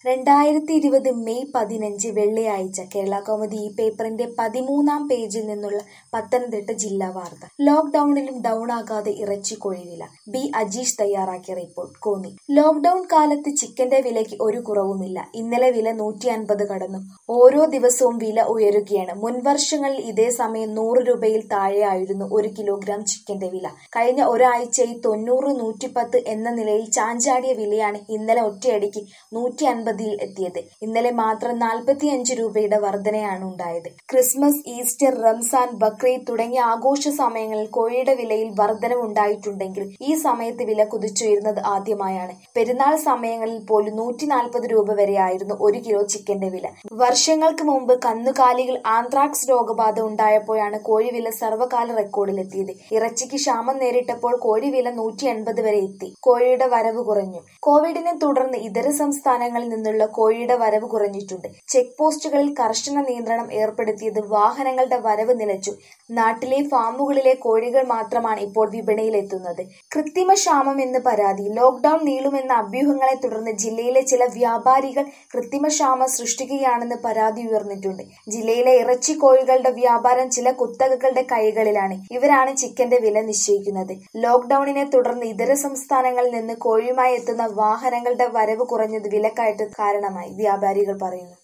രണ്ടായിരത്തി ഇരുപത് മെയ് പതിനഞ്ച് വെള്ളിയാഴ്ച കേരളകൗമുദി ഈ പേപ്പറിന്റെ പതിമൂന്നാം പേജിൽ നിന്നുള്ള പത്തനംതിട്ട ജില്ലാ വാർത്ത ലോക്ഡൌണിലും ഡൗൺ ആകാതെ ഇറച്ചി കോഴിവില ബി അജീഷ് തയ്യാറാക്കിയ റിപ്പോർട്ട് കോന്നി ലോക്ഡൌൺ കാലത്ത് ചിക്കന്റെ വിലയ്ക്ക് ഒരു കുറവുമില്ല ഇന്നലെ വില നൂറ്റി അൻപത് കടന്നു ഓരോ ദിവസവും വില ഉയരുകയാണ് മുൻവർഷങ്ങളിൽ ഇതേ സമയം നൂറ് രൂപയിൽ താഴെയായിരുന്നു ഒരു കിലോഗ്രാം ചിക്കന്റെ വില കഴിഞ്ഞ ഒരാഴ്ചയിൽ തൊണ്ണൂറ് നൂറ്റിപ്പത്ത് എന്ന നിലയിൽ ചാഞ്ചാടിയ വിലയാണ് ഇന്നലെ ഒറ്റയടിക്ക് നൂറ്റി അൻപതിൽ എത്തിയത് ഇന്നലെ മാത്രം നാൽപ്പത്തിയഞ്ച് രൂപയുടെ വർധനയാണ് ഉണ്ടായത് ക്രിസ്മസ് ഈസ്റ്റർ റംസാൻ ബക്രീദ് തുടങ്ങിയ ആഘോഷ സമയങ്ങളിൽ കോഴിയുടെ വിലയിൽ വർധനവുണ്ടായിട്ടുണ്ടെങ്കിലും ഈ സമയത്ത് വില കുതിച്ചുയരുന്നത് ആദ്യമായാണ് പെരുന്നാൾ സമയങ്ങളിൽ പോലും നൂറ്റി നാൽപ്പത് രൂപ വരെയായിരുന്നു ഒരു കിലോ ചിക്കന്റെ വില വർഷങ്ങൾക്ക് മുമ്പ് കന്നുകാലികൾ ആന്ത്രാക്സ് രോഗബാധ ഉണ്ടായപ്പോഴാണ് കോഴിവില സർവ്വകാല റെക്കോർഡിലെത്തിയത് ഇറച്ചിക്ക് ക്ഷാമം നേരിട്ടപ്പോൾ കോഴിവില നൂറ്റി എൺപത് വരെ എത്തി കോഴിയുടെ വരവ് കുറഞ്ഞു കോവിഡിനെ തുടർന്ന് ഇതര സംസ്ഥാനങ്ങളിൽ നിന്നുള്ള കോഴിയുടെ വരവ് കുറഞ്ഞിട്ടുണ്ട് ചെക്ക് പോസ്റ്റുകളിൽ കർശന നിയന്ത്രണം ഏർപ്പെടുത്തിയത് വാഹനങ്ങളുടെ വരവ് നിലച്ചു നാട്ടിലെ ഫാമുകളിലെ കോഴികൾ മാത്രമാണ് ഇപ്പോൾ വിപണിയിലെത്തുന്നത് കൃത്രിമ ക്ഷാമം എന്ന് പരാതി ലോക്ഡൌൺ നീളുമെന്ന അഭ്യൂഹങ്ങളെ തുടർന്ന് ജില്ലയിലെ ചില വ്യാപാരികൾ കൃത്രിമ ക്ഷാമം സൃഷ്ടിക്കുകയാണെന്ന് പരാതി ഉയർന്നിട്ടുണ്ട് ജില്ലയിലെ ഇറച്ചി കോഴികളുടെ വ്യാപാരം ചില കുത്തകകളുടെ കൈകളിലാണ് ഇവരാണ് ചിക്കന്റെ വില നിശ്ചയിക്കുന്നത് ലോക്ഡൌണിനെ തുടർന്ന് ഇതര സംസ്ഥാനങ്ങളിൽ നിന്ന് കോഴിയുമായി എത്തുന്ന വാഹനങ്ങളുടെ വരവ് കുറഞ്ഞത് വിലക്കയറ്റ കാരണമായി വ്യാപാരികൾ പറയുന്നു